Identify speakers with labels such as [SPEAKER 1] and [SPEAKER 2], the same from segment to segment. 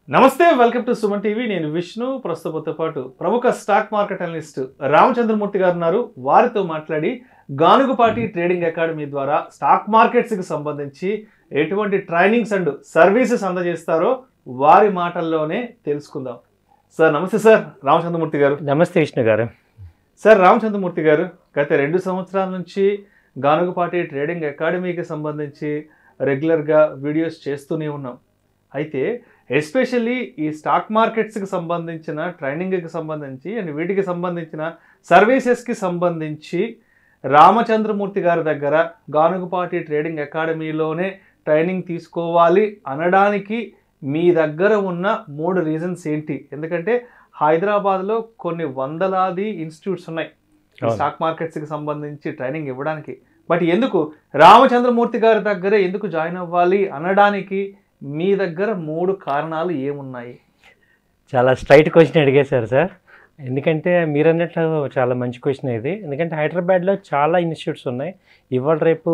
[SPEAKER 1] నమస్తే welcome to Suman TV నేను విష్ణు ప్రస్తుతంతో పాటు ప్రముఖ స్టాక్ మార్కెట్ అనలిస్ట్ రామచంద్రమూర్తి గారు ఉన్నారు వారితో మాట్లాడి గానుగుపాటి ట్రేడింగ్ అకాడమీ ద్వారా స్టాక్ మార్కెట్స్కి సంబంధించి ఎటువంటి ట్రైనింగ్స్ అండ్ సర్వీసెస్ అందజేస్తారో వారి మాటల్లోనే తెలుసుకుందాం సార్ నమస్తే సార్ రామచంద్రమూర్తి గారు
[SPEAKER 2] నమస్తే విష్ణు గారు
[SPEAKER 1] సార్ రామచంద్రమూర్తి గారు గత రెండు సంవత్సరాల నుంచి గానుగుపాటి ట్రేడింగ్ అకాడమీకి సంబంధించి రెగ్యులర్గా వీడియోస్ చేస్తూనే ఉన్నాం అయితే ఎస్పెషల్లీ ఈ స్టాక్ మార్కెట్స్కి సంబంధించిన ట్రైనింగ్కి సంబంధించి అండ్ వీటికి సంబంధించిన సర్వీసెస్కి సంబంధించి రామచంద్రమూర్తి గారి దగ్గర గానుగుపాటి ట్రేడింగ్ అకాడమీలోనే ట్రైనింగ్ తీసుకోవాలి అనడానికి మీ దగ్గర ఉన్న మూడు రీజన్స్ ఏంటి ఎందుకంటే హైదరాబాద్లో కొన్ని వందలాది ఇన్స్టిట్యూట్స్ ఉన్నాయి ఈ
[SPEAKER 2] అవును.
[SPEAKER 1] స్టాక్ మార్కెట్స్కి సంబంధించి ట్రైనింగ్ ఇవ్వడానికి బట్ ఎందుకు రామచంద్రమూర్తి గారి దగ్గర ఎందుకు జాయిన్ అవ్వాలి అనడానికి మీ దగ్గర మూడు కారణాలు ఏమున్నాయి
[SPEAKER 2] చాలా స్ట్రైట్ క్వశ్చన్ అడిగేశారు సార్ ఎందుకంటే మీరు అన్నట్లు చాలా మంచి క్వశ్చన్ ఇది ఎందుకంటే హైదరాబాద్లో చాలా ఇన్స్టిట్యూట్స్ ఉన్నాయి ఇవాళ రేపు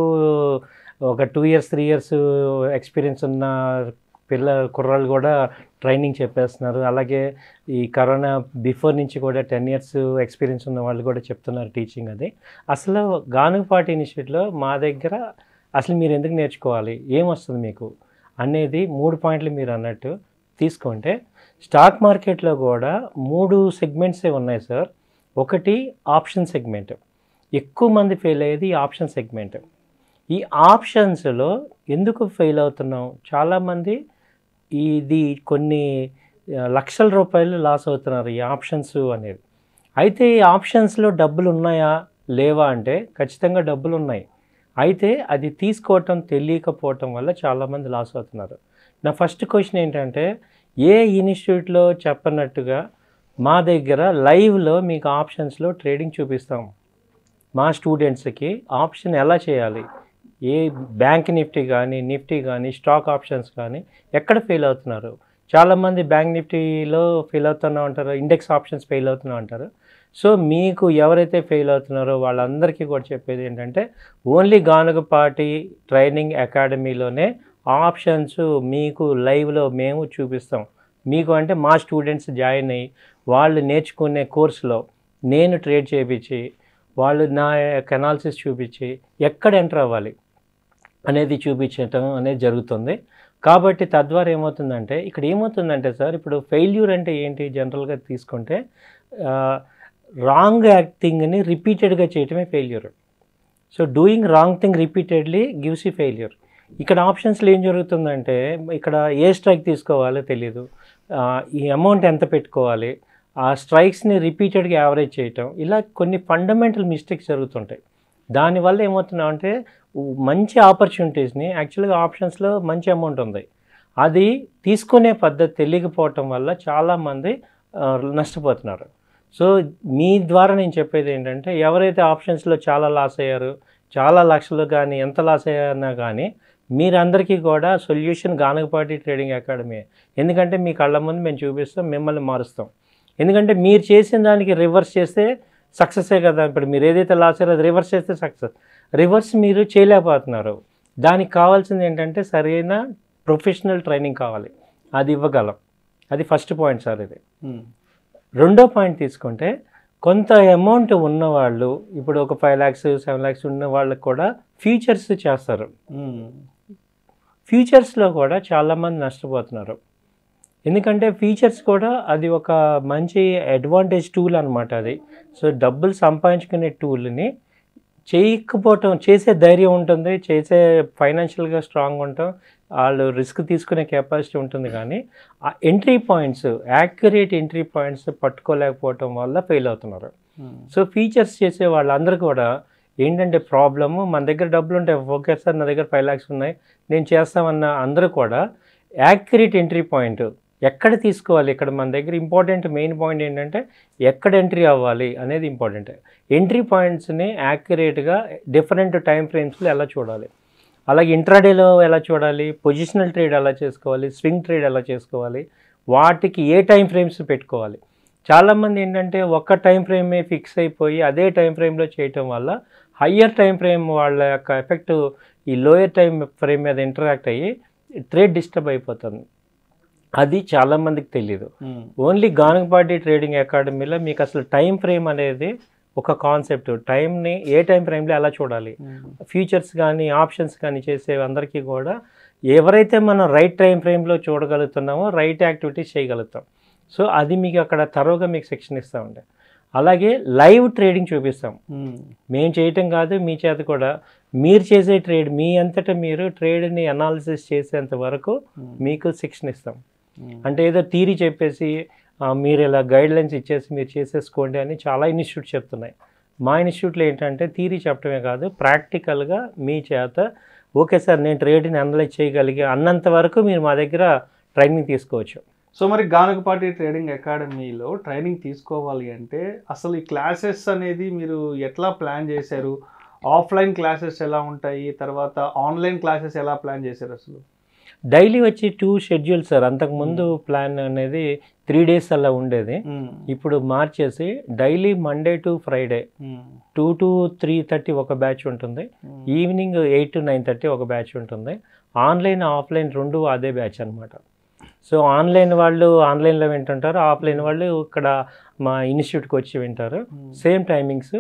[SPEAKER 2] ఒక two years three years experience ఉన్న పిల్ల కుర్రాళ్ళు కూడా ట్రైనింగ్ చెప్పేస్తున్నారు అలాగే ఈ కరోనా బిఫోర్ నుంచి కూడా టెన్ ఇయర్స్ ఎక్స్పీరియన్స్ ఉన్న వాళ్ళు కూడా చెప్తున్నారు టీచింగ్ అది అసలు గానుగుపాటి ఇన్స్టిట్యూట్లో మా దగ్గర అసలు మీరు ఎందుకు నేర్చుకోవాలి ఏం వస్తుంది మీకు అనేది మూడు పాయింట్లు మీరు అన్నట్టు తీసుకుంటే స్టాక్ మార్కెట్లో కూడా మూడు సెగ్మెంట్సే ఉన్నాయి సార్ ఒకటి ఆప్షన్ సెగ్మెంట్ ఎక్కువ మంది ఫెయిల్ అయ్యేది ఈ ఆప్షన్ సెగ్మెంట్ ఈ ఆప్షన్స్లో ఎందుకు ఫెయిల్ అవుతున్నాం చాలామంది ఇది కొన్ని ఆ, లక్షల రూపాయలు లాస్ అవుతున్నారు ఈ ఆప్షన్స్ అనేది అయితే ఈ ఆప్షన్స్లో డబ్బులు ఉన్నాయా లేవా అంటే ఖచ్చితంగా డబ్బులు ఉన్నాయి అయితే అది తీసుకోవటం తెలియకపోవటం వల్ల చాలామంది లాస్ అవుతున్నారు నా ఫస్ట్ క్వశ్చన్ ఏంటంటే ఏ ఇన్స్టిట్యూట్లో చెప్పనట్టుగా మా దగ్గర లైవ్లో మీకు ఆప్షన్స్లో ట్రేడింగ్ చూపిస్తాం మా స్టూడెంట్స్కి ఆప్షన్ ఎలా చేయాలి ఏ బ్యాంక్ నిఫ్టీ కానీ నిఫ్టీ కానీ స్టాక్ ఆప్షన్స్ కానీ ఎక్కడ ఫెయిల్ అవుతున్నారు చాలామంది బ్యాంక్ నిఫ్టీలో ఫెయిల్ అవుతున్నా ఉంటారు ఇండెక్స్ ఆప్షన్స్ ఫెయిల్ అవుతున్నా ఉంటారు సో మీకు ఎవరైతే ఫెయిల్ అవుతున్నారో వాళ్ళందరికీ కూడా చెప్పేది ఏంటంటే ఓన్లీ గానుగపాటి ట్రైనింగ్ అకాడమీలోనే ఆప్షన్స్ మీకు లైవ్లో మేము చూపిస్తాం మీకు అంటే మా స్టూడెంట్స్ జాయిన్ అయ్యి వాళ్ళు నేర్చుకునే కోర్సులో నేను ట్రేడ్ చేయించి వాళ్ళు నా యొక్క అనాలిసిస్ చూపించి ఎక్కడ ఎంటర్ అవ్వాలి అనేది చూపించటం అనేది జరుగుతుంది కాబట్టి తద్వారా ఏమవుతుందంటే ఇక్కడ ఏమవుతుందంటే సార్ ఇప్పుడు ఫెయిల్యూర్ అంటే ఏంటి జనరల్గా తీసుకుంటే రాంగ్ యాక్టింగ్ని రిపీటెడ్గా చేయటమే failure so doing wrong thing repeatedly gives ఈ ఫెయిల్యూర్ ఇక్కడ ఆప్షన్స్లో ఏం జరుగుతుందంటే ఇక్కడ ఏ స్ట్రైక్ తీసుకోవాలో తెలియదు ఆ, ఈ అమౌంట్ ఎంత పెట్టుకోవాలి ఆ స్ట్రైక్స్ని రిపీటెడ్గా యావరేజ్ చేయటం ఇలా కొన్ని ఫండమెంటల్ మిస్టేక్స్ జరుగుతుంటాయి దానివల్ల ఏమవుతున్నామంటే ఉ- మంచి ఆపర్చునిటీస్ని యాక్చువల్గా ఆప్షన్స్లో మంచి అమౌంట్ ఉంది అది తీసుకునే పద్ధతి తెలియకపోవటం వల్ల చాలామంది ఆ, నష్టపోతున్నారు సో మీ ద్వారా నేను చెప్పేది ఏంటంటే ఎవరైతే ఆప్షన్స్లో చాలా లాస్ అయ్యారు చాలా లక్షలు కానీ ఎంత లాస్ అయ్యారన్నా కానీ మీరందరికీ కూడా సొల్యూషన్ గానగపాటి ట్రేడింగ్ అకాడమీ ఎందుకంటే మీ కళ్ళ ముందు మేము చూపిస్తాం మిమ్మల్ని మారుస్తాం ఎందుకంటే మీరు చేసిన దానికి రివర్స్ చేస్తే సక్సెసే కదా ఇప్పుడు మీరు ఏదైతే లాస్ అయ్యారో అది రివర్స్ చేస్తే సక్సెస్ రివర్స్ మీరు చేయలేకపోతున్నారు దానికి కావాల్సింది ఏంటంటే సరైన ప్రొఫెషనల్ ట్రైనింగ్ కావాలి అది ఇవ్వగలం అది ఫస్ట్ పాయింట్ సార్ ఇది రెండో పాయింట్ తీసుకుంటే కొంత అమౌంట్ ఉన్నవాళ్ళు ఇప్పుడు ఒక ఫైవ్ ల్యాక్స్ సెవెన్ ల్యాక్స్ ఉన్న వాళ్ళకి కూడా ఫ్యూచర్స్ చేస్తారు ఫ్యూచర్స్లో కూడా చాలామంది నష్టపోతున్నారు ఎందుకంటే ఫీచర్స్ కూడా అది ఒక మంచి అడ్వాంటేజ్ టూల్ అనమాట అది సో డబ్బులు సంపాదించుకునే టూల్ని చేయకపోవటం చేసే ధైర్యం ఉంటుంది చేసే ఫైనాన్షియల్గా స్ట్రాంగ్ ఉంటాం వాళ్ళు రిస్క్ తీసుకునే కెపాసిటీ ఉంటుంది కానీ ఆ entry points accurate entry points పట్టుకోలేకపోవటం వల్ల ఫెయిల్ అవుతున్నారు సో ఫీచర్స్ చేసే వాళ్ళందరూ కూడా ఏంటంటే ప్రాబ్లము మన దగ్గర డబ్బులు ఉంటాయి ఓకే సార్ నా దగ్గర ఫైవ్ ల్యాక్స్ ఉన్నాయి నేను చేస్తామన్న అందరూ కూడా యాక్యురేట్ ఎంట్రీ పాయింట్ ఎక్కడ తీసుకోవాలి ఇక్కడ మన దగ్గర ఇంపార్టెంట్ మెయిన్ పాయింట్ ఏంటంటే ఎక్కడ ఎంట్రీ అవ్వాలి అనేది ఇంపార్టెంట్ ఎంట్రీ పాయింట్స్ని యాక్యురేట్గా డిఫరెంట్ టైం ఫ్రేమ్స్లో ఎలా చూడాలి అలాగే ఇంట్రాడేలో ఎలా చూడాలి పొజిషనల్ ట్రేడ్ ఎలా చేసుకోవాలి స్వింగ్ ట్రేడ్ ఎలా చేసుకోవాలి వాటికి ఏ టైం ఫ్రేమ్స్ పెట్టుకోవాలి చాలామంది ఏంటంటే ఒక్క టైం ఫ్రేమే ఫిక్స్ అయిపోయి అదే టైం ఫ్రేమ్లో చేయటం వల్ల హయ్యర్ టైం ఫ్రేమ్ వాళ్ళ యొక్క ఎఫెక్ట్ ఈ లోయర్ టైం ఫ్రేమ్ మీద ఇంటరాక్ట్ అయ్యి ట్రేడ్ డిస్టర్బ్ అయిపోతుంది అది చాలా మందికి తెలియదు ఓన్లీ గానుగపాటి ట్రేడింగ్ అకాడమీలో మీకు అసలు టైం ఫ్రేమ్ అనేది ఒక కాన్సెప్ట్ టైంని ఏ టైం ఫ్రేమ్లో ఎలా చూడాలి ఫ్యూచర్స్ కానీ ఆప్షన్స్ కానీ చేసే అందరికీ కూడా ఎవరైతే మనం రైట్ టైం ఫ్రేమ్లో చూడగలుగుతున్నామో రైట్ యాక్టివిటీస్ చేయగలుగుతాం సో అది మీకు అక్కడ తరోగా మీకు సెక్షన్ ఇస్తామండి అలాగే లైవ్ ట్రేడింగ్ చూపిస్తాం మేము చేయటం కాదు మీ చేత కూడా మీరు చేసే ట్రేడ్ మీ అంతటా మీరు ట్రేడ్ని అనాలిసిస్ చేసేంత వరకు మీకు శిక్షణ ఇస్తాం అంటే ఏదో థీరీ చెప్పేసి ఆ, మీరు ఇలా గైడ్ లైన్స్ ఇచ్చేసి మీరు చేసేసుకోండి అని చాలా ఇన్స్టిట్యూట్ చెప్తున్నాయి మా ఇన్స్టిట్యూట్లో ఏంటంటే థీరీ చెప్పడమే కాదు ప్రాక్టికల్గా మీ చేత ఓకే సార్ నేను ట్రేడ్ని అనలైజ్ చేయగలిగే అన్నంత వరకు మీరు మా దగ్గర ట్రైనింగ్ తీసుకోవచ్చు
[SPEAKER 1] సో మరి గానుగపాటి ట్రేడింగ్ అకాడమీలో ట్రైనింగ్ తీసుకోవాలి అంటే అసలు ఈ క్లాసెస్ అనేది మీరు ఎట్లా ప్లాన్ చేశారు ఆఫ్లైన్ క్లాసెస్ ఎలా ఉంటాయి తర్వాత ఆన్లైన్ క్లాసెస్ ఎలా ప్లాన్ చేశారు అసలు
[SPEAKER 2] డైలీ వచ్చి టూ షెడ్యూల్ సార్ అంతకుముందు ప్లాన్ అనేది త్రీ డేస్ అలా ఉండేది ఇప్పుడు మార్చేసి daily Monday to Friday two to three thirty ఒక బ్యాచ్ ఉంటుంది evening eight to nine thirty ఒక బ్యాచ్ ఉంటుంది ఆన్లైన్ ఆఫ్లైన్ రెండు అదే బ్యాచ్ అనమాట సో ఆన్లైన్ వాళ్ళు ఆన్లైన్లో వింటుంటారు ఆఫ్లైన్ వాళ్ళు ఇక్కడ మా ఇన్స్టిట్యూట్కి వచ్చి వింటారు సేమ్ టైమింగ్స్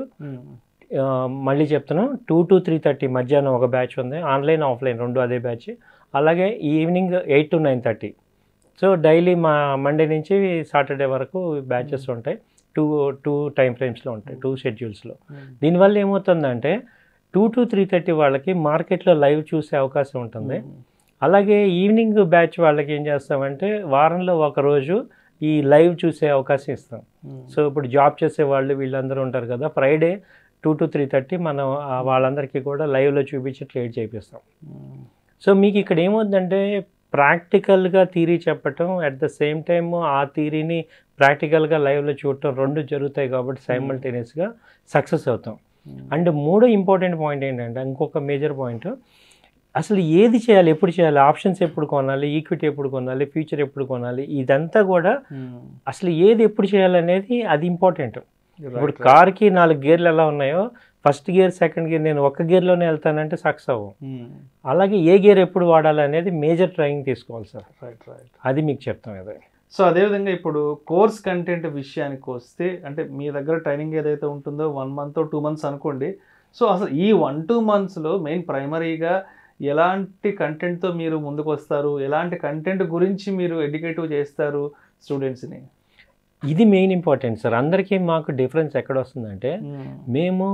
[SPEAKER 2] మళ్ళీ చెప్తున్నాం టూ టు త్రీ థర్టీ మధ్యాహ్నం ఒక బ్యాచ్ ఉంది ఆన్లైన్ ఆఫ్లైన్ రెండు అదే బ్యాచ్ అలాగే evening eight to nine thirty so daily మా మండే నుంచి సాటర్డే వరకు బ్యాచెస్ ఉంటాయి టూ టూ టైం ఫ్రేమ్స్లో ఉంటాయి టూ షెడ్యూల్స్లో దీనివల్ల ఏమవుతుందంటే టూ టు త్రీ థర్టీ వాళ్ళకి మార్కెట్లో లైవ్ చూసే అవకాశం ఉంటుంది అలాగే ఈవినింగ్ బ్యాచ్ వాళ్ళకి ఏం చేస్తామంటే వారంలో ఒక రోజు ఈ లైవ్ చూసే అవకాశం ఇస్తాం సో ఇప్పుడు జాబ్ చేసే వాళ్ళు వీళ్ళందరూ ఉంటారు కదా Friday two to three thirty మనం ఆ వాళ్ళందరికీ కూడా లైవ్లో చూపించి ట్రేడ్ చేపిస్తాం సో మీకు ఇక్కడ ఏమవుతుందంటే ప్రాక్టికల్గా థీరీ చెప్పటం అట్ ద సేమ్ టైమ్ ఆ థీరీని ప్రాక్టికల్గా లైవ్లో చూడటం రెండు జరుగుతాయి కాబట్టి సైమల్టేనియస్గా సక్సెస్ అవుతాం అండ్ మూడో ఇంపార్టెంట్ పాయింట్ ఏంటంటే ఇంకొక మేజర్ పాయింట్ అసలు ఏది చేయాలి ఎప్పుడు చేయాలి ఆప్షన్స్ ఎప్పుడు కొనాలి ఈక్విటీ ఎప్పుడు కొనాలి ఫ్యూచర్ ఎప్పుడు కొనాలి ఇదంతా కూడా అసలు ఏది ఎప్పుడు చేయాలనేది అది ఇంపార్టెంట్ ఇప్పుడు కార్కి నాలుగు గేర్లు ఎలా ఉన్నాయో ఫస్ట్ గేర్ సెకండ్ గేర్ నేను ఒక గేర్లోనే వెళ్తానంటే సక్సెస్ అవ్వం అలాగే ఏ గేర్ ఎప్పుడు వాడాలి అనేది మేజర్ ట్రైనింగ్ తీసుకోవాలి సార్
[SPEAKER 1] రైట్ రైట్
[SPEAKER 2] అది మీకు చెప్తాం అదే
[SPEAKER 1] సో అదేవిధంగా ఇప్పుడు కోర్స్ కంటెంట్ విషయానికి వస్తే అంటే మీ దగ్గర ట్రైనింగ్ ఏదైతే ఉంటుందో వన్ మంత్ టూ మంత్స్ అనుకోండి సో అసలు ఈ వన్ టూ మంత్స్లో మెయిన్ ప్రైమరీగా ఎలాంటి కంటెంట్తో మీరు ముందుకు వస్తారు ఎలాంటి కంటెంట్ గురించి మీరు ఎడ్యుకేటివ్ చేస్తారు స్టూడెంట్స్ని
[SPEAKER 2] ఇది మెయిన్ ఇంపార్టెంట్ సార్ అందరికీ మాకు డిఫరెన్స్ ఎక్కడ వస్తుందంటే మేము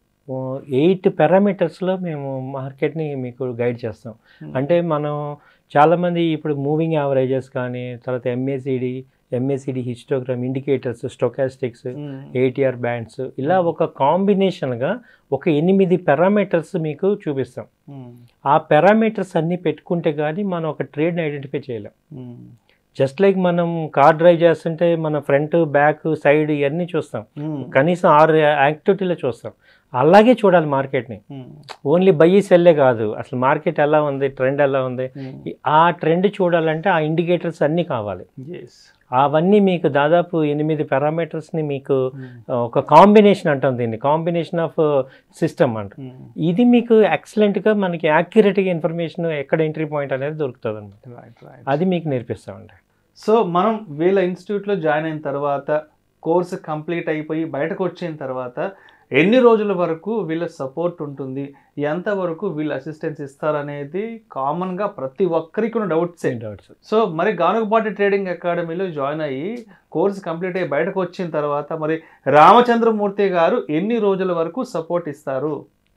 [SPEAKER 2] ఎయిట్ పారామీటర్స్లో మేము మార్కెట్ని మీకు గైడ్ చేస్తాం అంటే మనం చాలామంది ఇప్పుడు మూవింగ్ యావరేజెస్ కానీ తర్వాత MACD MACD histogram indicators stochastics ATR bands ఇలా ఒక కాంబినేషన్గా ఒక ఎనిమిది పారామీటర్స్ మీకు చూపిస్తాం ఆ పారామీటర్స్ అన్నీ పెట్టుకుంటే కానీ మనం ఒక ట్రేడ్ని ఐడెంటిఫై చేయలేం జస్ట్ లైక్ మనం కార్ డ్రైవ్ చేస్తుంటే మన ఫ్రంట్ బ్యాక్ సైడ్ ఇవన్నీ చూస్తాం కనీసం ఆరు యాక్టివిటీలో చూస్తాం అలాగే చూడాలి మార్కెట్ని ఓన్లీ బయ్యి సెల్లే కాదు అసలు మార్కెట్ ఎలా ఉంది ట్రెండ్ ఎలా ఉంది ఈ- ఆ ట్రెండ్ చూడాలంటే ఆ ఇండికేటర్స్ అన్నీ కావాలి
[SPEAKER 1] ఎస్
[SPEAKER 2] అవన్నీ మీకు దాదాపు ఎనిమిది పారామీటర్స్ని మీకు ఆ, ఒక కాంబినేషన్ అంటాం దీన్ని కాంబినేషన్ ఆఫ్ సిస్టమ్ అంట ఇది మీకు ఎక్సలెంట్గా మనకి యాక్యురేట్గా ఇన్ఫర్మేషన్ ఎక్కడ ఎంట్రీ పాయింట్ అనేది దొరుకుతుంది అనమాట
[SPEAKER 1] రైట్ రైట్
[SPEAKER 2] అది మీకు నేర్పిస్తామండి
[SPEAKER 1] సో మనం వీళ్ళ ఇన్స్టిట్యూట్లో జాయిన్ అయిన తర్వాత కోర్సు కంప్లీట్ అయిపోయి బయటకు వచ్చిన తర్వాత ఎన్ని రోజుల వరకు వీళ్ళ సపోర్ట్ ఉంటుంది ఎంతవరకు వీళ్ళు అసిస్టెన్స్ ఇస్తారనేది కామన్గా ప్రతి ఒక్కరికి ఉన్న డౌట్సే
[SPEAKER 2] డౌట్స్
[SPEAKER 1] సో మరి గానుగపాటి ట్రేడింగ్ అకాడమీలో జాయిన్ అయ్యి కోర్స్ కంప్లీట్ అయ్యి బయటకు వచ్చిన తర్వాత మరి రామచంద్రమూర్తి గారు ఎన్ని రోజుల వరకు సపోర్ట్ ఇస్తారు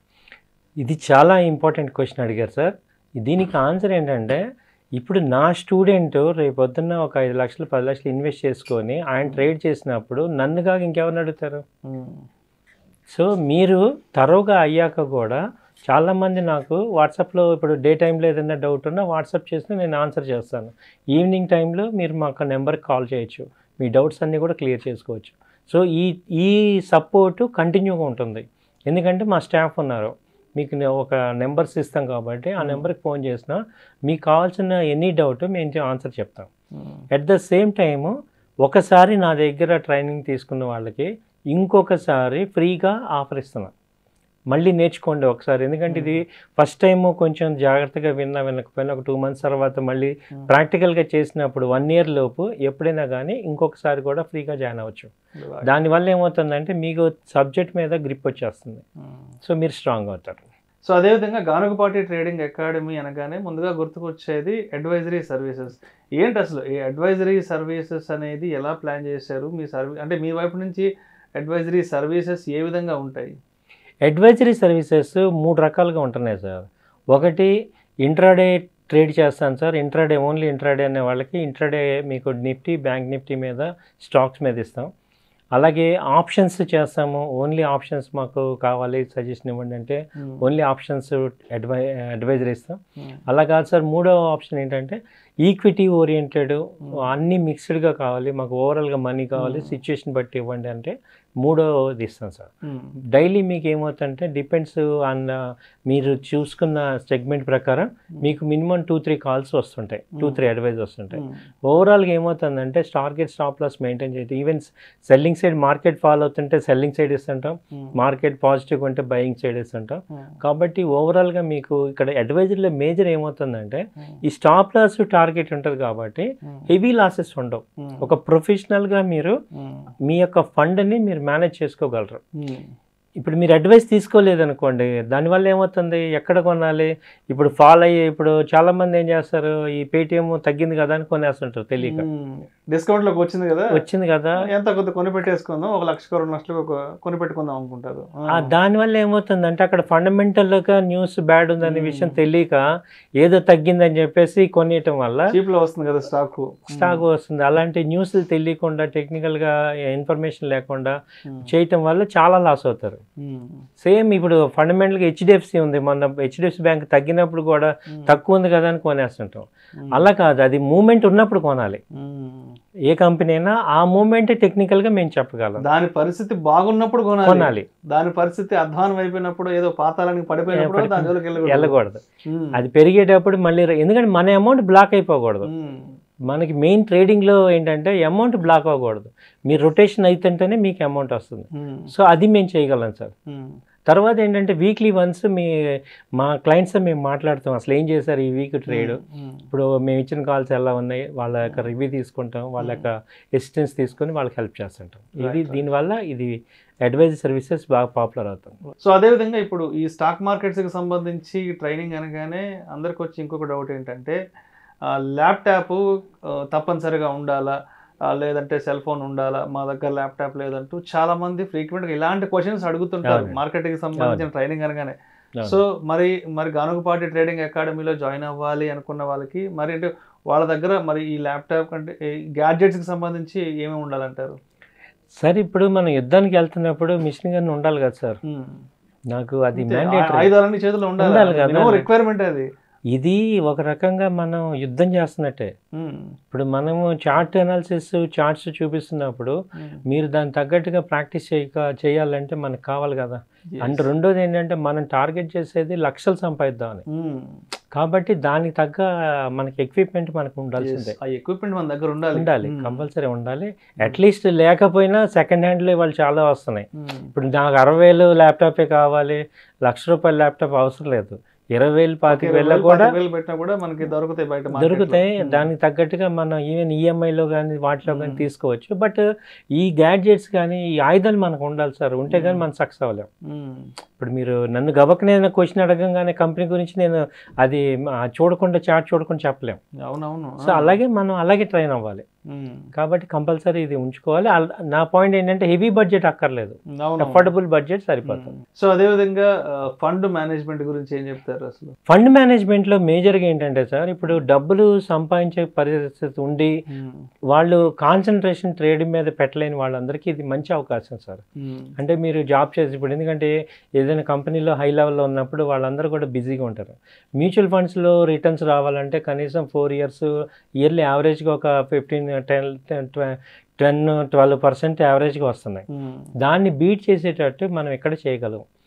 [SPEAKER 2] ఇది చాలా ఇంపార్టెంట్ క్వశ్చన్ అడిగారు సార్ దీనికి ఆన్సర్ ఏంటంటే ఇప్పుడు నా స్టూడెంట్ రేపు పొద్దున్న ఒక ఐదు లక్షలు పది లక్షలు ఇన్వెస్ట్ చేసుకొని ఆయన ట్రేడ్ చేసినప్పుడు నన్ను కాక ఇంకెవరిని అడుగుతారు సో మీరు తరోగా అయ్యాక కూడా చాలామంది నాకు వాట్సాప్లో ఇప్పుడు డే టైంలో ఏదైనా డౌట్ ఉన్నా వాట్సాప్ చేస్తే నేను ఆన్సర్ చేస్తాను ఈవినింగ్ టైంలో మీరు మాకు నెంబర్కి కాల్ చేయొచ్చు మీ డౌట్స్ అన్నీ కూడా క్లియర్ చేసుకోవచ్చు సో ఈ ఈ సపోర్టు కంటిన్యూగా ఉంటుంది ఎందుకంటే మా స్టాఫ్ ఉన్నారు మీకు నే- ఒక నెంబర్స్ ఇస్తాం కాబట్టి ఆ నెంబర్కి ఫోన్ చేసినా మీకు కావాల్సిన ఎనీ డౌట్ మేము ఆన్సర్ చెప్తాం అట్ ద సేమ్ టైము ఒకసారి నా దగ్గర ట్రైనింగ్ తీసుకున్న వాళ్ళకి ఇంకొకసారి ఫ్రీగా ఆఫర్ ఇస్తున్నాం మళ్ళీ నేర్చుకోండి ఒకసారి ఎందుకంటే ఇది ఫస్ట్ టైం కొంచెం జాగ్రత్తగా విన్నా వినకపోయినా ఒక టూ మంత్స్ తర్వాత మళ్ళీ ప్రాక్టికల్గా చేసినప్పుడు వన్ ఇయర్ లోపు ఎప్పుడైనా కానీ ఇంకొకసారి కూడా ఫ్రీగా జాయిన్ అవ్వచ్చు దానివల్ల ఏమవుతుందంటే మీకు సబ్జెక్ట్ మీద గ్రిప్ వచ్చేస్తుంది సో మీరు స్ట్రాంగ్ అవుతారు
[SPEAKER 1] సో అదేవిధంగా గానుగపాటి ట్రేడింగ్ అకాడమీ అనగానే ముందుగా గుర్తుకొచ్చేది అడ్వైజరీ సర్వీసెస్ ఏంటి అసలు ఈ అడ్వైజరీ సర్వీసెస్ అనేది ఎలా ప్లాన్ చేశారు మీ సర్వీ అంటే మీ వైపు నుంచి అడ్వైజరీ సర్వీసెస్ ఏ విధంగా ఉంటాయి
[SPEAKER 2] అడ్వైజరీ సర్వీసెస్ మూడు రకాలుగా ఉంటున్నాయి సార్ ఒకటి ఇంట్రాడే ట్రేడ్ చేస్తాను సార్ ఇంట్రాడే ఓన్లీ ఇంట్రాడే అనే వాళ్ళకి ఇంట్రాడే మీకు నిఫ్టీ బ్యాంక్ నిఫ్టీ మీద స్టాక్స్ మీద ఇస్తాం అలాగే ఆప్షన్స్ చేస్తాము ఓన్లీ ఆప్షన్స్ మాకు కావాలి సజెషన్ ఇవ్వండి అంటే ఓన్లీ ఆప్షన్స్ అడ్వై అడ్వైజర్ ఇస్తాం అలా కాదు సార్ మూడో ఆప్షన్ ఏంటంటే ఈక్విటీ ఓరియంటెడ్ అన్నీ మిక్స్డ్గా కావాలి మాకు ఓవరాల్గా మనీ కావాలి
[SPEAKER 1] Hmm.
[SPEAKER 2] సిచ్యుయేషన్ బట్టి ఇవ్వండి అంటే మూడోది ఇస్తాం సార్ డైలీ మీకు ఏమవుతుందంటే డిపెండ్స్ ఆన్ మీరు చూసుకున్న సెగ్మెంట్ ప్రకారం మీకు మినిమం టూ త్రీ కాల్స్ వస్తుంటాయి టూ త్రీ అడ్వైజ్ వస్తుంటాయి ఓవరాల్గా ఏమవుతుందంటే టార్గెట్ స్టాప్ లాస్ మెయింటైన్ చేయడం even selling side market fall అవుతుంటే సెల్లింగ్ సైడ్ ఇస్తుంటాం మార్కెట్ పాజిటివ్ ఉంటే బయింగ్ సైడ్ ఇస్తుంటాం కాబట్టి ఓవరాల్గా మీకు ఇక్కడ అడ్వైజర్లో మేజర్ ఏమవుతుందంటే ఈ స్టాప్ లాస్ టార్గెట్ ఉంటుంది కాబట్టి హెవీ లాసెస్ ఉండవు ఒక ప్రొఫెషనల్గా మీరు మీ యొక్క ఫండ్ని మీరు మేనేజ్ చేసుకోగలరు ఇప్పుడు మీరు అడ్వైస్ తీసుకోలేదనుకోండి దానివల్ల ఏమవుతుంది ఎక్కడ కొనాలి ఇప్పుడు ఫాలో అయ్యి ఇప్పుడు చాలా మంది ఏం చేస్తారు ఈ పేటిఎం తగ్గింది కదా అని కొనేస్తుంటారు తెలియక
[SPEAKER 1] డిస్కౌంట్ లోకి వచ్చింది కదా
[SPEAKER 2] వచ్చింది కదా
[SPEAKER 1] ఎంత కొద్ది కొని పెట్టేసుకుందాం ఒక లక్ష రెండు లక్షలకు ఒక కొని పెట్టుకుందాం అనుకుంటారు
[SPEAKER 2] ఆ దానివల్ల ఏమవుతుందంటే అక్కడ ఫండమెంటల్గా న్యూస్ బ్యాడ్ ఉందనే
[SPEAKER 1] Hmm.
[SPEAKER 2] విషయం తెలియక ఏదో తగ్గిందని చెప్పేసి కొనియటం వల్ల
[SPEAKER 1] చీప్ లో వస్తుంది కదా స్టాక్
[SPEAKER 2] స్టాక్ వస్తుంది అలాంటి న్యూస్లు తెలియకుండా టెక్నికల్గా ఇన్ఫర్మేషన్ లేకుండా చేయటం వల్ల చాలా లాస్ అవుతారు సేమ్ ఇప్పుడు ఫండమెంటల్గా హెచ్డిఎఫ్సి ఉంది మొన్న హెచ్డిఎఫ్సి బ్యాంక్ తగ్గినప్పుడు కూడా తక్కువ ఉంది కదా అని కొనేస్తుంటాం అలా కాదు అది మూమెంట్ ఉన్నప్పుడు కొనాలి ఏ కంపెనీ అయినా ఆ మూమెంట్ టెక్నికల్గా మేము చెప్పగలం
[SPEAKER 1] దాని పరిస్థితి బాగున్నప్పుడు కొనాలి
[SPEAKER 2] కొనాలి
[SPEAKER 1] దాని పరిస్థితి అధ్వానం అయిపోయినప్పుడు ఏదో పాతాళానికి పడిపోయినప్పుడు
[SPEAKER 2] పడిపోయి-
[SPEAKER 1] దాని జోలికి వెళ్ళకూడదు.
[SPEAKER 2] వెళ్ళకూడదు
[SPEAKER 1] ఉమ్.
[SPEAKER 2] అది పెరిగేటప్పుడు మళ్ళీ ర- ఎందుకంటే మన అమౌంట్ బ్లాక్ అయిపోకూడదు
[SPEAKER 1] ఉమ్.
[SPEAKER 2] మనకి మెయిన్ ట్రేడింగ్లో ఏంటంటే అమౌంట్ బ్లాక్ అవ్వకూడదు మీరు రొటేషన్ అవుతుంటేనే మీకు అమౌంట్ వస్తుంది
[SPEAKER 1] ఉమ్.
[SPEAKER 2] సో అది మేము చేయగలం సార్
[SPEAKER 1] ఉమ్.
[SPEAKER 2] తర్వాత ఏంటంటే వీక్లీ వన్స్ మీ మా క్లయింట్స్ మేము మాట్లాడుతాం అసలు ఏం చేశారు ఈ వీక్ ట్రేడ్
[SPEAKER 1] ఉమ్.
[SPEAKER 2] ఇప్పుడు మేము ఇచ్చిన కాల్స్ ఎలా ఉన్నాయి వాళ్ళ యొక్క రివ్యూ తీసుకుంటాం వాళ్ళ యొక్క అసిస్టెన్స్ తీసుకొని వాళ్ళకి హెల్ప్ చేస్తుంటాం ఇది
[SPEAKER 1] Right, right.
[SPEAKER 2] దీనివల్ల ఇది అడ్వైజ్ సర్వీసెస్ బాగా పాపులర్ అవుతాం
[SPEAKER 1] సో అదే విధంగా ఇప్పుడు ఈ స్టాక్ మార్కెట్స్ కి సంబంధించి ట్రైనింగ్ అనగానే అందరికి వచ్చి ఇంకొక డౌట్ ఏంటంటే ల్యాప్టాప్ తప్పనిసరిగా ఉండాలా ఆ, లేదంటే సెల్ ఫోన్ ఉండాలా మా దగ్గర ల్యాప్టాప్ లేదంటూ చాలా మంది ఫ్రీక్వెంట్ గా ఇలాంటి క్వశ్చన్స్ అడుగుతుంటారు
[SPEAKER 2] అవును.
[SPEAKER 1] మార్కెటింగ్ కి సంబంధించిన ట్రైనింగ్ అనగానే
[SPEAKER 2] అవును.
[SPEAKER 1] సో మరి మరి గానుగుపాటి ట్రేడింగ్ అకాడమీలో జాయిన్ అవ్వాలి అనుకున్న వాళ్ళకి మరి అంటే వాళ్ళ దగ్గర మరి ఈ ల్యాప్టాప్ అంటే గ్యాడ్జెట్స్ కి సంబంధించి ఏమేమి ఉండాలంటారు
[SPEAKER 2] సార్ ఇప్పుడు మనం యుద్ధానికి వెళ్తున్నప్పుడు మిషన్ గన్ ఉండాలి కదా సార్ నాకు అది
[SPEAKER 1] అంతే,
[SPEAKER 2] మ్యాండేటరీ
[SPEAKER 1] ఆయుధాలన్నీ చేతిలో
[SPEAKER 2] ఉండాలి
[SPEAKER 1] ఉండాలి
[SPEAKER 2] కదా.
[SPEAKER 1] రిక్వైర్మెంట్ అది
[SPEAKER 2] ఇది ఒక రకంగా మనం యుద్ధం చేస్తున్నట్టే
[SPEAKER 1] ఉమ్,
[SPEAKER 2] ఇప్పుడు మనము చార్ట్ అనాలిసిస్ చార్ట్స్ చూపిస్తున్నప్పుడు
[SPEAKER 1] ఉమ్,
[SPEAKER 2] మీరు దానికి తగ్గట్టుగా ప్రాక్టీస్ చేయక చేయాలంటే మనకు కావాలి కదా
[SPEAKER 1] yes.
[SPEAKER 2] అండ్ రెండోది ఏంటంటే మనం టార్గెట్ చేసేది లక్షలు సంపాదిద్దామని
[SPEAKER 1] ఉమ్,
[SPEAKER 2] కాబట్టి దానికి తగ్గ మనకి ఎక్విప్మెంట్ మనకు ఉండాల్సిందే
[SPEAKER 1] yes. ఆ ఎక్విప్మెంట్ మన దగ్గర ఉండాలి
[SPEAKER 2] ఉండాలి
[SPEAKER 1] ఉమ్,
[SPEAKER 2] కంపల్సరీ ఉండాలి అట్లీస్ట్ లేకపోయినా సెకండ్ హ్యాండ్లో ఇవాళ చాలా వస్తున్నాయి
[SPEAKER 1] ఉమ్,
[SPEAKER 2] ఇప్పుడు నాకు అరవై వేలు ల్యాప్టాపే కావాలి లక్ష రూపాయల ల్యాప్టాప్ అవసరం లేదు ఇరవై వేలు పాతిక
[SPEAKER 1] ఇరవై
[SPEAKER 2] వేల
[SPEAKER 1] వేలు,
[SPEAKER 2] కూడా
[SPEAKER 1] పాతిక వేలు పెట్టినా కూడా మనకి దొరుకుతాయి బయట market లో.
[SPEAKER 2] దొరుకుతాయి
[SPEAKER 1] ఉమ్,
[SPEAKER 2] దానికి తగ్గట్టుగా మనం ఈవెన్ ఈఎంఐలో కానీ వాటిలో కానీ
[SPEAKER 1] Hmm.
[SPEAKER 2] తీసుకోవచ్చు బట్ ఈ గ్యాడ్జెట్స్ కానీ ఈ ఆయుధాలు మనకు ఉండాలి సార్ ఉంటే కానీ
[SPEAKER 1] Hmm.
[SPEAKER 2] మనం సక్సెస్ అవ్వలేం
[SPEAKER 1] ఉమ్,
[SPEAKER 2] ఇప్పుడు మీరు నన్ను గబక్కనే క్వశ్చన్ అడగంగానే కంపెనీ గురించి నేను అది ఆ, చూడకుండా చాట్ చూడకుండా చెప్పలేం
[SPEAKER 1] అవునవును
[SPEAKER 2] సో అలాగే మనం అలాగే ట్రైన్ అవ్వాలి
[SPEAKER 1] ఉమ్,
[SPEAKER 2] కాబట్టి కంపల్సరీ ఇది ఉంచుకోవాలి అల్- నా పాయింట్ ఏంటంటే హెవీ బడ్జెట్ అక్కర్లేదు
[SPEAKER 1] అవును
[SPEAKER 2] అఫోర్డబుల్ బడ్జెట్ సరిపోతుంది
[SPEAKER 1] సో అదే విధంగా ఫండ్ మేనేజ్మెంట్ గురించి ఏం చెప్తారు అసలు
[SPEAKER 2] ఫండ్ మేనేజ్మెంట్లో మేజర్గా ఏంటంటే సార్ ఇప్పుడు డబ్బులు సంపాదించే పరిస్థితి ఉండి
[SPEAKER 1] ఉమ్,
[SPEAKER 2] వాళ్ళు కాన్సన్ట్రేషన్ ట్రేడింగ్ మీద పెట్టలేని వాళ్ళందరికీ ఇది మంచి అవకాశం సార్
[SPEAKER 1] ఉమ్,
[SPEAKER 2] అంటే మీరు జాబ్ చేసి ఇప్పుడు ఎందుకంటే ఏదైనా కంపెనీలో హై లెవెల్లో ఉన్నప్పుడు వాళ్ళందరూ కూడా బిజీగా ఉంటారు మ్యూచువల్ ఫండ్స్లో రిటర్న్స్ రావాలంటే కనీసం ఫోర్ ఇయర్స్ ఇయర్లీ యావరేజ్గా ఒక fifteen ten ten twelve percent యావరేజ్గా వస్తున్నాయి
[SPEAKER 1] ఉమ్,
[SPEAKER 2] దాన్ని బీట్ చేసేటట్టు మనం ఎక్కడ చేయగలం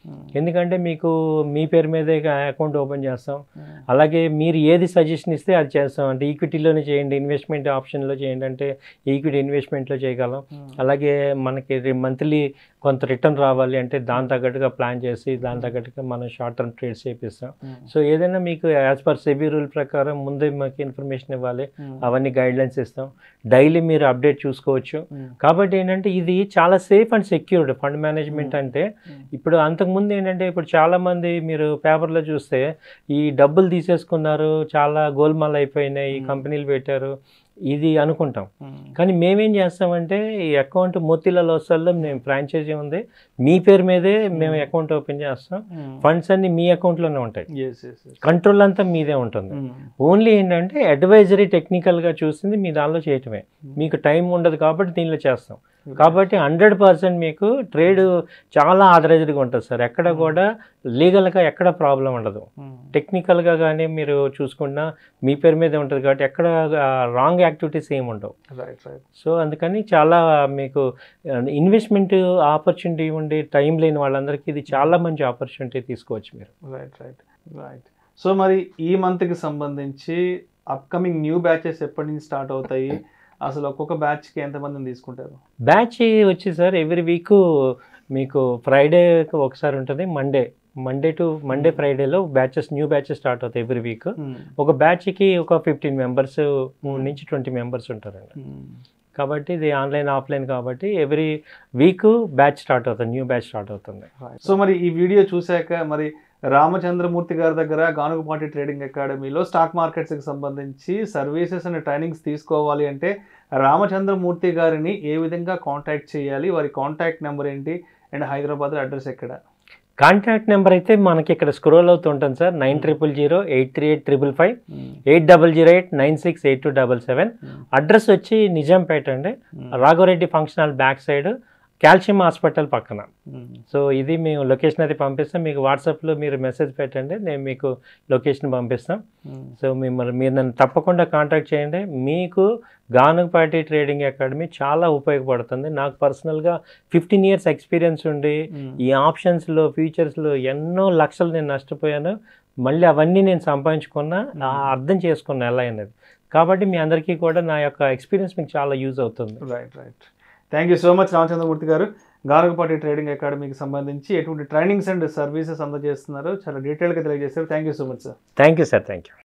[SPEAKER 2] ఎందుకంటే మీకు మీ పేరు మీదే అకౌంట్ ఓపెన్ చేస్తాం అలాగే మీరు ఏది సజెషన్ ఇస్తే అది చేస్తాం అంటే ఈక్విటీలోనే చేయండి ఇన్వెస్ట్మెంట్ ఆప్షన్లో చేయండి అంటే ఈక్విటీ ఇన్వెస్ట్మెంట్లో చేయగలం అలాగే మనకి మంత్లీ కొంత రిటర్న్ రావాలి అంటే దాని తగ్గట్టుగా ప్లాన్ చేసి దాని తగ్గట్టుగా మనం షార్ట్ టర్మ్ ట్రేడ్స్ చేపిస్తాం సో ఏదైనా మీకు యాజ్ పర్ సెబీ రూల్ ప్రకారం ముందే మాకు ఇన్ఫర్మేషన్ ఇవ్వాలి అవన్నీ గైడ్లైన్స్ ఇస్తాం డైలీ మీరు అప్డేట్ చూసుకోవచ్చు కాబట్టి ఏంటంటే ఇది చాలా safe and secured fund management అంటే ఇప్పుడు అంతకుముందు ఏంటంటే ఇప్పుడు చాలా మంది మీరు పేపర్లో చూస్తే ఈ డబ్బులు తీసేసుకున్నారు చాలా గోల్మాల్ అయిపోయినాయి ఈ
[SPEAKER 1] Hmm.
[SPEAKER 2] కంపెనీలు పెట్టారు ఇది అనుకుంటాం కానీ మేమేం చేస్తామంటే ఈ అకౌంట్ మోతీలాల్ వసల్లో మేము ఫ్రాంచైజీ ఉంది మీ పేరు మీదే మేము అకౌంట్ ఓపెన్ చేస్తాం ఫండ్స్ అన్ని మీ అకౌంట్లోనే ఉంటాయి కంట్రోల్ అంతా మీదే ఉంటుంది ఓన్లీ ఏంటంటే అడ్వైజరీ టెక్నికల్గా చూసింది మీ దానిలో చేయటమే మీకు టైం ఉండదు కాబట్టి దీనిలో చేస్తాం కాబట్టి హండ్రెడ్ పర్సెంట్ మీకు ట్రేడ్ చాలా ఆథరైజ్డ్గా ఉంటుంది సార్ ఎక్కడ కూడా లీగల్గా ఎక్కడ ప్రాబ్లం ఉండదు టెక్నికల్గా కానీ మీరు చూసుకున్నా మీ పేరు మీదే ఉంటుంది కాబట్టి ఎక్కడ రాంగ్ యాక్టివిటీస్ ఏమి ఉండవు
[SPEAKER 1] రైట్ రైట్
[SPEAKER 2] సో అందుకని చాలా మీకు ఇన్వెస్ట్మెంట్ ఆపర్చునిటీ ఉండి టైం లేని వాళ్ళందరికీ ఇది చాలా మంచి ఆపర్చునిటీ తీసుకోవచ్చు మీరు
[SPEAKER 1] రైట్ రైట్ రైట్ సో మరి ఈ మంత్కి సంబంధించి అప్కమింగ్ న్యూ బ్యాచెస్ ఎప్పటి నుంచి స్టార్ట్ అవుతాయి అసలు ఒక్కొక్క బ్యాచ్కి ఎంతమందిని తీసుకుంటారు
[SPEAKER 2] బ్యాచ్ వచ్చి సార్ ఎవ్రీ వీక్ మీకు ఫ్రైడే ఒకసారి ఉంటుంది మండే మండే టు మండే ఫ్రైడేలో బ్యాచెస్ న్యూ బ్యాచెస్ స్టార్ట్ అవుతాయి ఎవ్రీ వీక్ ఒక బ్యాచ్కి ఒక ఫిఫ్టీన్ మెంబర్స్ నుంచి ట్వంటీ మెంబర్స్ ఉంటారండి కాబట్టి ఇది ఆన్లైన్ ఆఫ్లైన్ కాబట్టి ఎవ్రీ వీక్ బ్యాచ్ స్టార్ట్ అవుతుంది న్యూ బ్యాచ్ స్టార్ట్ అవుతుంది
[SPEAKER 1] సో మరి ఈ వీడియో చూశాక మరి రామచంద్రమూర్తి గారి దగ్గర గానుగుపాటి ట్రేడింగ్ అకాడమీలో స్టాక్ మార్కెట్స్కి సంబంధించి సర్వీసెస్ అండ్ ట్రైనింగ్స్ తీసుకోవాలి అంటే రామచంద్రమూర్తి గారిని ఏ విధంగా కాంటాక్ట్ చేయాలి వారి కాంటాక్ట్ నెంబర్ ఏంటి అండ్ హైదరాబాద్ అడ్రస్ ఎక్కడ
[SPEAKER 2] కాంటాక్ట్ నెంబర్ అయితే మనకి ఇక్కడ స్క్రోల్ అవుతుంటుంది sir nine triple zero eight three eight triple five eight double zero eight nine six eight two double seven address వచ్చి నిజాంపేట అండి Raghava Reddy function hall back side calcium hospital పక్కన so ఇది మేము లొకేషన్ అయితే పంపిస్తాం మీకు వాట్సాప్లో మీరు మెసేజ్ పెట్టండి నేను మీకు లొకేషన్ పంపిస్తాం సో మిమ్మల్ని మీరు నన్ను తప్పకుండా కాంటాక్ట్ చేయండి మీకు గానుగపాటి ట్రేడింగ్ అకాడమీ చాలా ఉపయోగపడుతుంది నాకు పర్సనల్గా ఫిఫ్టీన్ ఇయర్స్ ఎక్స్పీరియన్స్ ఉండి ఈ ఆప్షన్స్లో ఫ్యూచర్స్లో ఎన్నో లక్షలు నేను నష్టపోయాను మళ్ళీ అవన్నీ నేను సంపాదించుకున్నా ఆ అర్థం చేసుకున్నా ఎలా అనేది కాబట్టి మీ అందరికీ కూడా నా యొక్క ఎక్స్పీరియన్స్ మీకు చాలా యూజ్ అవుతుంది
[SPEAKER 1] right right thank you so much Ramachandramurthy గారు గానుగపాటి ట్రేడింగ్ అకాడమీకి సంబంధించి ఎటువంటి ట్రైనింగ్స్ అండ్ సర్వీసెస్ అందజేస్తున్నారు చాలా డీటెయిల్గా తెలియజేశారు thank you so much sir
[SPEAKER 2] thank you sir thank you